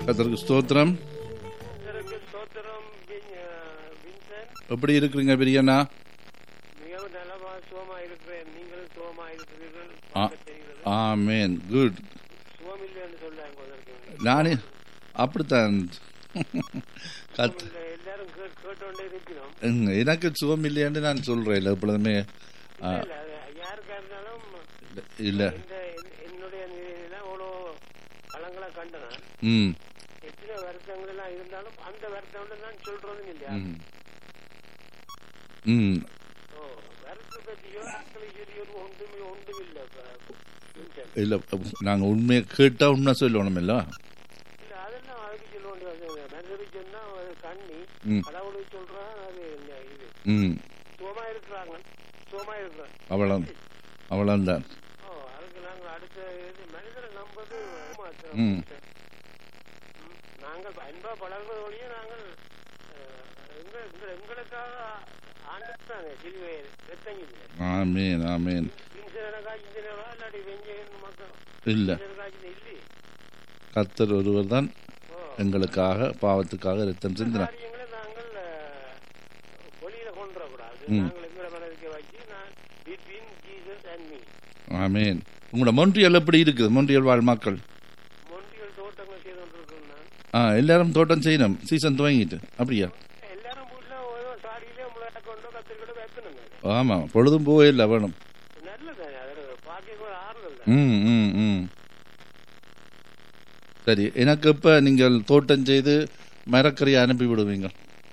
கத்தருக்கு ஸ்தோத்திரம் கர்த்தருக்கு ஸ்தோத்திரம் வின்- அஹ், வின்சென்ட் எப்படி இருக்கிறீங்க பெரியண்ணா மிகவும் நலமா சுகமா இருக்கிறேன் நீங்களும் சுகமா இருக்கிறீர்கள் ஆ. பார்க்க தெரிகிறது. ஆமேன் குட் சுகம் இல்லைன்னு சொல்றாங்க அதற்கு. நானே அப்படித்தான் கத் சுகம் இல்லை. எல்லாரும் கேட்- கேட்டோண்டே இருக்கிறோம் ம், எனக்கு சுகம் இல்லையான்னு நான் சொல்றேன் இல்லை எப்பொழுதுமே ஆ, இல்ல, அது யாருக்கா இருந்தாலும் இல்லை இந்த என்- என்னுடைய நிலையில அவ்வளோ களங்களை கண்டன ம் எத்தனை வருத்தங்கள் எல்லாம் இருந்தாலும் அந்த வருத்தம் நான் சொல்றதும் இல்லையா ம் ம் ஓ வருத்த பற்றியோ அக்களை சொல்லியோ ஒன்றுமே ஒன்றும் இல்லை வின்சென்ட் இல்லை நாங்கள் உண்மையை கேட்டால் உண்மை சொல்லணும் இல்லை இல்ல அதெல்லாம் அதுக்கு சொல்ல வேண்டிய மனிதருக்கு சொன்னா அது கண்ணி ம் கடவுளுக்கு சொல்றான் அது என்ன இது ம் சுகமா இருக்கிறாங்க சுகமா இருக்கிறாங்க அவ்வளோ அவ்வளோதான் ஓ அதுக்கு நாங்க அடுத்த இது மனிதரை நம்பது ஏமாத்துறோம். ம். ம். நாங்கள் அன்பா பழகுவது ஒழிய நாங்கள் அஹ், எங்க எங்க- எங்களுக்காக ஆண்டுத்தாங்க சிலுவை ரத்தங்கில ஆமேன் ஆமேன் இன்சனக்கா இன்சனவா இல்லாட்டி வெஞ்சகன் மக்கள் இல்லை இன்சனக்கா இல்லை கர்த்தர் ஒருவர் தான் ஓ எங்களுக்காக பாவத்துக்காக ரத்தம் சிந்தினார் காரியங்களை நாங்கள் அஹ், வெளியில கொண்டு வரக்கூடாது ம். நாங்கள் எங்களை மனதுக்கு வச்சு நான் between Jesus and me amen உங்களோட மொன்றியல் எப்படி இருக்குது மொன்றியல் வாழ் மக்கள் மொண்டிகள் தோட்டங்கள் செய்து கொண்டிருக்கோம் நான் ஆ எல்லாரும் தோட்டம் செய்யணும் சீசன் துவங்கிட்டு அப்படியா எல்லாரும் வீட்டுல ஓரோ சாடியிலே முளை கொண்டோ கத்திரிக்கொண்டோ வைக்கணுங்க ஆமாம் பொழுதும் போவே இல்லை வேணும் நல்லது அதில் பாக்கியம் ஒரு ஆறுதல் தான் ம் ம் ம் சரி எனக்கு இப்போ நீங்கள் தோட்டம் செய்து மரக்கறியை அனுப்பி விடுவீங்க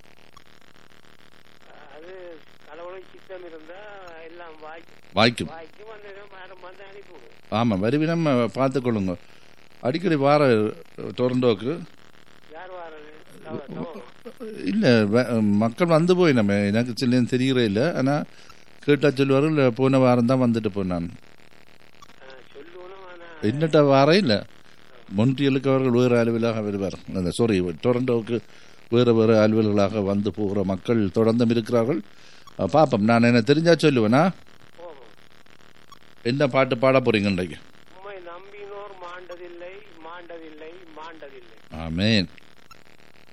அது கடவுளை சித்தம் இருந்தா எல்லாம் வாய்க்கும் வாய்க்கும் வாய்க்கும் அந்த மரம் வந்து அனுப்பி விடும் ஆமாம் வருவினம் பார்த்துக்கொள்ளுங்க அடிக்கடி வார டொரண்டோக்கு யார் வாரது தவ- தவ- இல்லை மக்கள் வந்து போய் நம்ம எனக்கு சில்லேன்னு தெரியறே இல்லை ஆனால் கேட்டால் சொல்லுவார்கள் போன வாரம் தான் வந்துட்டு போனான் ஆ, சொல்லணும் ஆனா என்னட்ட வாரம் இல்லை மொன்றியலுக்கு அவர்கள் வேறு அலுவலாக வருவார் அந்த சாரி டொரண்டோவுக்கு வேறு வேறு அலுவல்களாக வந்து போகிற மக்கள் தொடர்ந்தும் இருக்கிறார்கள் அஹ், பார்ப்போம் நான் என்ன தெரிஞ்சா சொல்லுவேனா போகும் என்ன பாட்டு பாட போறீங்க இன்றைக்கு உம்மை நம்பினோர் மாண்டதில்லை மாண்டதில்லை மாண்டதில்லை ஆமேன்